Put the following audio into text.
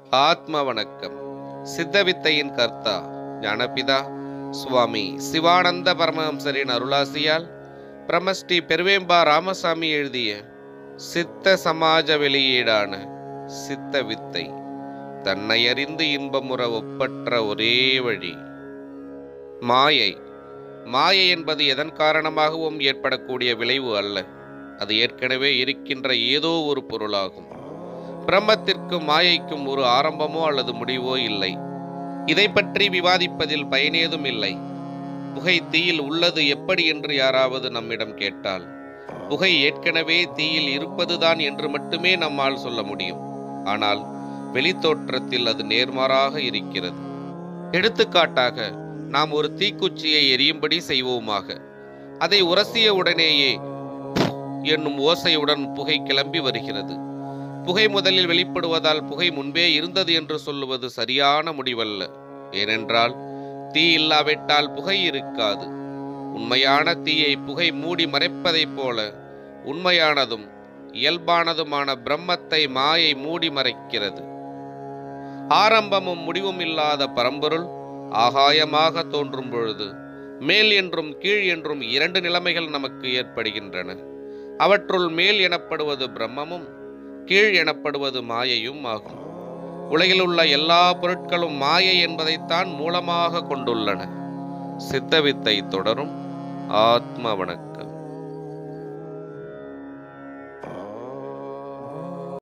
ஆத்ம வணக்கம் சித்தவித்தையின் கர்த்தா ஞானபிதா சுவாமி சிவானந்த பரமஹம்சரின் அருளாசியால் பிரமஸ்ரீ பெருவேம்பா ராமசாமி எழுதிய சித்த சமாஜ வெளியீடான சித்த வித்தை தன்னை அறிந்து இன்பமுற ஒப்பற்ற ஒரே வழி மாயை மாயை என்பது எதன் காரணமாகவும் ஏற்படக்கூடிய விளைவு அல்ல அது ஏற்கனவே இருக்கின்ற ஏதோ ஒரு பொருளாகும் பிரம்மத்திற்கும் மாயைக்கும் ஒரு ஆரம்பமோ அல்லது முடிவோ இல்லை இதை பற்றி விவாதிப்பதில் பயனேதும் இல்லை புகை தீயில் உள்ளது எப்படி என்று யாராவது நம்மிடம் கேட்டால் புகை ஏற்கனவே தீயில் இருப்பதுதான் என்று மட்டுமே நம்மால் சொல்ல முடியும் ஆனால் வெளித்தோற்றத்தில் அது நேர்மாறாக இருக்கிறது எடுத்துக்காட்டாக நாம் ஒரு தீக்குச்சியை எரியும்படி செய்வோமாக அதை உரசிய உடனேயே என்னும் ஓசையுடன் புகை கிளம்பி வருகிறது புகை முதலில் வெளிப்படுவதால் புகை முன்பே இருந்தது என்று சொல்லுவது சரியான முடிவல்ல ஏனென்றால் தீ இல்லாவிட்டால் புகை இருக்காது உண்மையான தீயை புகை மூடி மறைப்பதைப் போல உண்மையானதும் இயல்பானதுமான பிரம்மத்தை மாயை மூடி மறைக்கிறது ஆரம்பமும் முடிவும் இல்லாத பரம்பொருள் ஆகாயமாக தோன்றும் பொழுது மேல் என்றும் கீழ் என்றும் இரண்டு நிலைமைகள் நமக்கு ஏற்படுகின்றன அவற்றுள் மேல் எனப்படுவது பிரம்மமும் கீழ் எனப்படுவது மாயையும் ஆகும் உலகில் உள்ள எல்லா பொருட்களும் மாயை என்பதைத்தான் மூலமாக கொண்டுள்ளன சித்தவித்தை தொடரும் ஆத்ம வணக்கம்